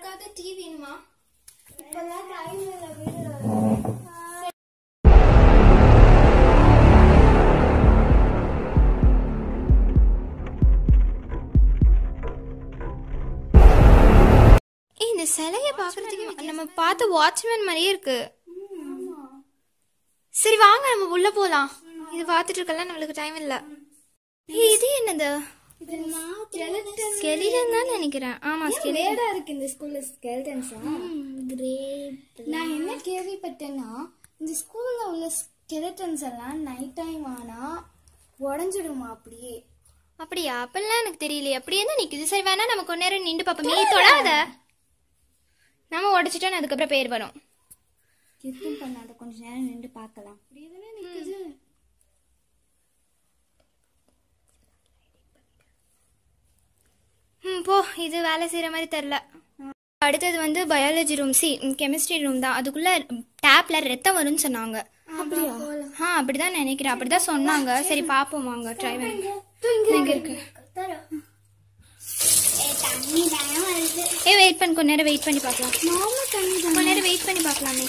யாருக்காவது டீ வேணுமா இப்பெல்லாம் டைம் இல்லை வீடு ஏய் இந்த சிலையை பார்க்கறதுக்கு நம்ம பார்த்த வாட்ச்மேன் மாதிரியே இருக்கு சரி வாங்க நம்ம உள்ள போலாம் இது பார்த்துட்டு இருக்கலாம் நம்மளுக்கு டைம் இல்ல ஏய், இது என்னது இது நான் skeleton ஸ்கெலிடன் தான் நினைக்கிறேன் ஆமா ஸ்கெலிடன் கிரேடா இருக்கு இந்த ஸ்கூல்ல ஸ்கெல்டன்ஸா நான் என்ன கேள்விப்பட்டேன்னா இந்த ஸ்கூல்ல உள்ள ஸ்கெலட்டன்ஸ் எல்லாம் நைட் டைம் ஆனா உடஞ்சிடுமா அப்படியே அப்படியா அப்பெல்லாம் எனக்கு தெரியலையே அப்படியே தான் நிக்குது சரி வேணா நம்ம கொஞ்ச நேரம் நின்று பார்ப்போம் நீ தொடாத நம்ம உடைச்சிட்டோம் அதுக்கப்புறம் பேர் வரும் எதுவும் பண்ணாத கொஞ்ச நேரம் நின்று பார்க்கலாம் அப்படியே தானே நிக்குது ம் போ இது வேலை செய்யற மாதிரி தெரில அடுத்தது வந்து பயாலஜி ரூம் சி கெமிஸ்ட்ரி ரூம் தான் அதுக்குள்ள டேப்ல ரத்தம் வரும்னு சொன்னாங்க அப்படியா ஆ அப்படிதான் நினைக்கிறேன் அப்படிதான் சொன்னாங்க சரி பாப்போம் வாங்க ட்ரை பண்ணி எங்க இருக்கு தண்ணி தானே வருது ஏ வெயிட் பண்ணி கொஞ்ச நேரம் வெயிட் பண்ணி பார்க்கலாம் நார்மல் தண்ணி கொஞ்ச நேரம் வெயிட் பண்ணி பார்க்கலாமே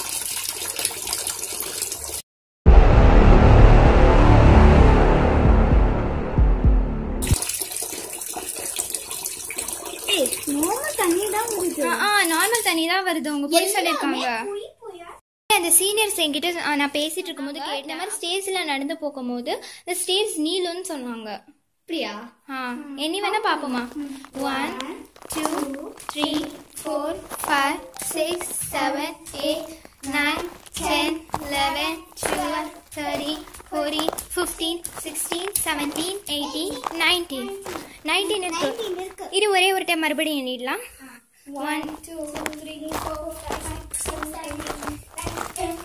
ஏய் நார்மல் தண்ணி தான் வருது ஆ நார்மல் தண்ணி தான் வருது உங்க போய் சொல்லியிருக்காங்க போய் போயா அந்த சீனியர்ஸ் என்கிட்ட ஆ, நான் பேசிட்டு இருக்கும்போது கேட்டேன் இந்த மாதிரி ஸ்டேஜ்ல நடந்து போகும்போது இந்த ஸ்டேஜ் நீளுன்னு சொன்னாங்க அப்படியா ஆ எண்ணி வேணா பாப்போமா one two three four five six seven eight nine ten eleven twelve thirty forty fifteen sixteen seventeen eighteen nineteen nineteen இருக்கு இது ஒரே ஒரு டைம் மறுபடியும் எண்ணிடலாம் one two three four five six seven eight nine ten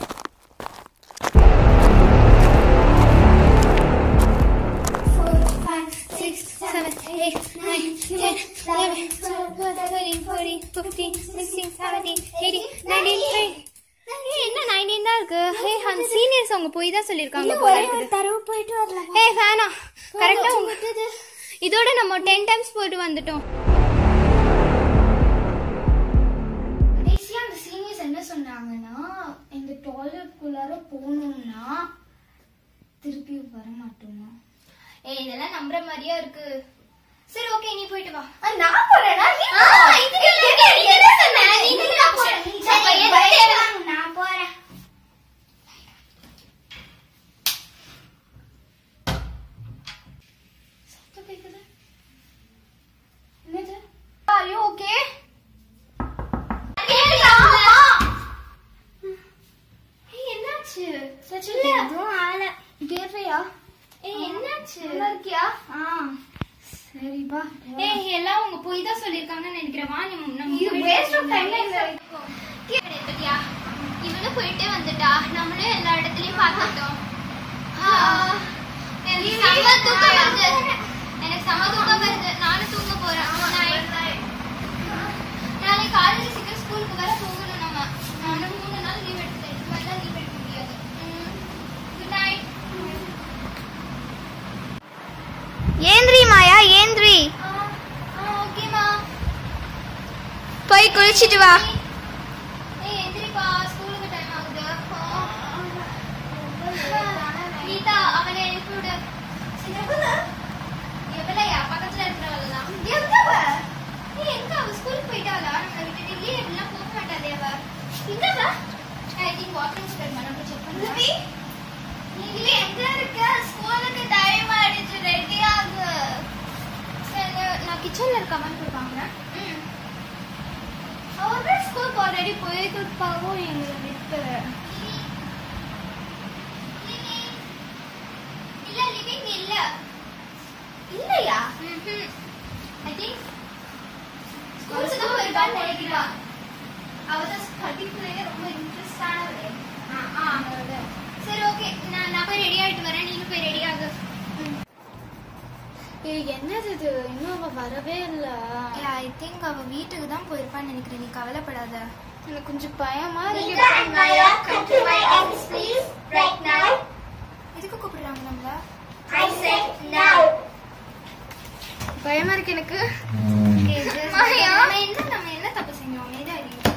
four, five, six, seven, eight, nine, ten, eleven, twelve, thirteen, fourteen, fifteen, sixteen, seventeen, eighteen, nineteen, twenty. ஏய், என்ன nineteen தான் இருக்கு ஹே அந்த சீனியர்ஸ் அவங்க போய் தான் சொல்லியிருக்காங்க போல ஒரே இருக்குது ஒரு தடவை போயிட்டு வரலாம் ஏய் வேணாம் கரெக்டா இதோட நம்ம டென் டைம்ஸ் போயிட்டு வந்துட்டோம் கடைசியா அந்த சீனியர்ஸ் என்ன சொன்னாங்கன்னா இந்த டாய்லெட் குள்ளார போகணும்னா திருப்பி வர மாட்டோமா ஏய் இதெல்லாம் நம்புற மாதிரியா இருக்கு சரி ஓகே நீ போயிட்டு வா நான் போறேனா நான் போறேன் என்னது Are you okay? ஏய், என்னாச்சு சச்சில எதுவும் ஆல கேட்பையா ஏய் என்னாச்சு நல்லா இருக்கியா ஆ சரி பா ஏய் எல்லாம் உங்க போய் தான் சொல்லிருக்காங்கன்னு நினைக்கிறேன் வா நீ நம்ம இது waste of time ல இந்த கிடையாது பத்தியா இவனும் போயிட்டே வந்துட்டா நம்மளும் எல்லா இடத்துலயும் பார்த்துட்டோம் ஆ, எனக்கு செம தூக்கம் வருது எனக்கு செம தூக்கம் வருது நானும் தூங்க போறேன் Night. நாளைக்கு காலையில சீக்கிரம் ஸ்கூலுக்கு வர போகணும் நம்ம நானும் மூணு நாள் லீவ் எடுத்தேன் இதுக்கு மேல லீவ் எடுக்க முடியாது குட் நைட் ஏந்திரி மாயா ஏந்திரி ஓகேமா போய் குளிச்சிட்டு வா ஏய் எந்திரிப்பா ஸ்கூலுக்கு டைம் ஆகுது கீதா அவளை எழுப்பி விடு எவ்வளையா பக்கத்துல இருக்கிறவள் தான் ஏய் எங்க அவ ஸ்கூலுக்கு போயிட்டாளா நம்மளை விட்டுட்டு இல்லையே எப்படிலாம் போக மாட்டாளே அவ எங்கவா ஐ திங்க் வாக்கிங் ஸ்பெண்ட் பண்ண போய் செக் பண்ணுங்க நீ எங்க இருக்க ஸ்கூலுக்கு டைம் ஆயிடுச்சு ரெடி ஆகு சரி நான் கிச்சன்ல இருக்கமான்னு கொடுப்பாங்க ம் அவர்கள் ஸ்கூலுக்கு ஆல்ரெடி போயிட்டு இருப்பாவும் எங்களை விட்டு இல்ல லிவிங் இல்ல இல்லையா ஐ திங்க் ஸ்கூலுக்கு தான் போயிருக்கான்னு நினைக்கிறா அவ தான் படிப்புலயே ரொம்ப இன்ட்ரெஸ்டானவளே ஆ ஆ சரி ஓகே நான் நான் போய் ரெடி ஆயிட்டு வரேன் நீனும் போய் ரெடி ஆகு ஏய் என்னது இது இன்னும் அவ வரவே இல்ல ஐ திங்க் அவ வீட்டுக்கு தான் போயிருப்பான்னு நினைக்கிறேன் நீ கவலைப்படாத எனக்கு கொஞ்சம் பயமா Nita and Maya, come to my office, please, right now. எதுக்கு கூப்பிடுறாங்க நம்மள I said now. பயமா இருக்கு எனக்கு Okay, just- மாயா. நம்ம என்ன நம்ம என்ன தப்பு செஞ்சோம் அமைதியா இருங்க.